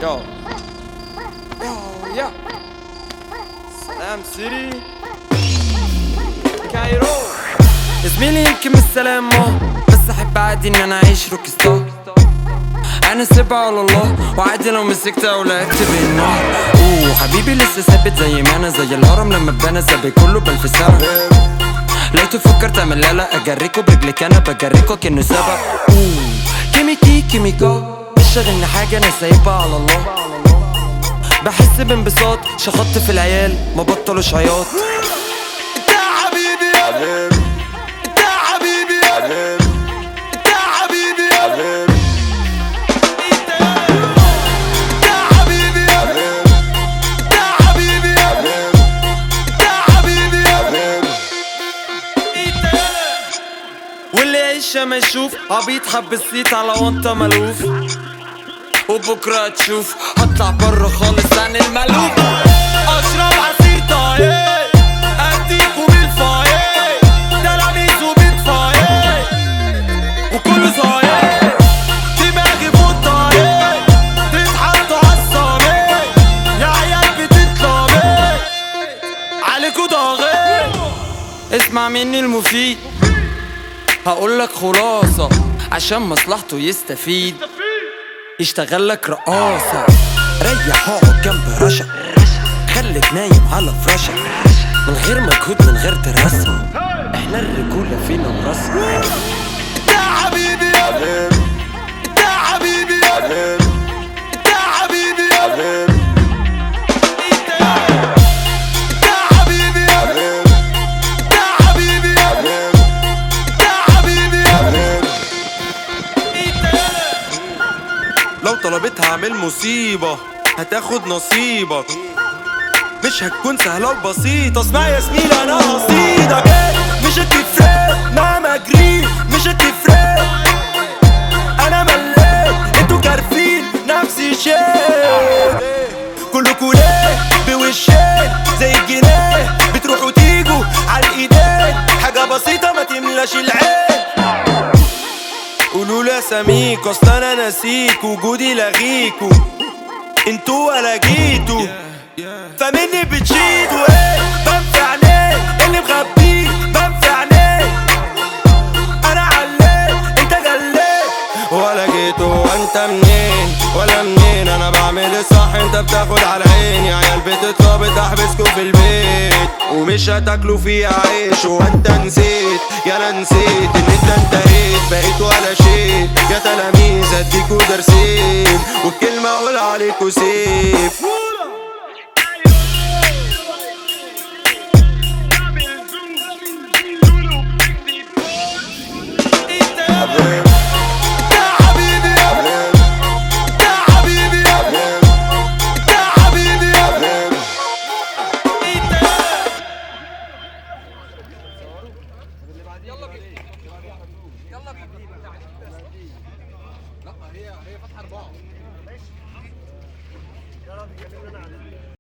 يو يو يو سلام سيتي كايرو زميلي يمكن السلام ما بس احب عادي ان انا اعيش روك ستار انا سيبها على الله وعادي لو مسكت او لعبت بالنار اوه حبيبي لسه ثابت زي ما انا زي الهرم لما اتبنى سابق كله بألف سنة لو تفكر تعمل لا لا اجريكوا برجلك انا بجريكوا كأنه سبق اوه كيميكي كيميكا مش شاغلني حاجة انا سايبها على الله بحس بانبساط شخطت في العيال ما بطلوش عياط انت يا حبيبي انت يا حبيبي انت يا حبيبي انت يا حبيبي انت يا حبيبي انت يا حبيبي واللي يعيش ما يشوف عبيط حب الصيت على وانطة ملوف وبكرة تشوف هطلع بره خالص عن المألوف اشرب عصير طاير اديكوا بالفاير تلاميذ وبتفاير وكله صاير دماغي فوق طاير تتحطوا عالصامت يا عيال بتتلامت عليكوا ضاغط اسمع مني المفيد هقولك خلاصة عشان مصلحته يستفيد يشتغل لك رقاصة ريح اقعد جنب رشا خليك نايم على فراشة من غير مجهود من غير دراسة احنا الرجولة فينا مراسة انت يا حبيبي انت يا حبيبي انت يا حبيبي انت يا حبيبي انت يا حبيبي انت يا حبيبي لو طلبتها اعمل مصيبة هتاخد نصيبك مش هتكون سهلة وبسيطة اسمع يا زميلي انا قصيدك مش هتفرق مهما اجري مش هتفرق انا مليت انتوا كارفين نفس الشيء كلكوا ليه بوشين زي الجنيه بتروحوا تيجوا على الايدين حاجة بسيطة ما تملاش العين قولوا لي اساميك اصل انا نسيك وجودي لغيكوا انتوا ولا جيتوا فمني بتشيدوا ايه بنفع عينيه اللي مخبيه بنفع عينيه انا عليت انت جليت ولا جيتوا وانت منين ولا منين انا بعمل الصح انت بتاخد على عيني عيال بتتربط احبسكوا في البيت ومش هتاكلوا فيها عيش وانت نسيت يا انا نسيت ان انت انتهيت بقيت ولا شيء يا تلاميذ اديكوا درسين والكلمة اقول عليكوا سيف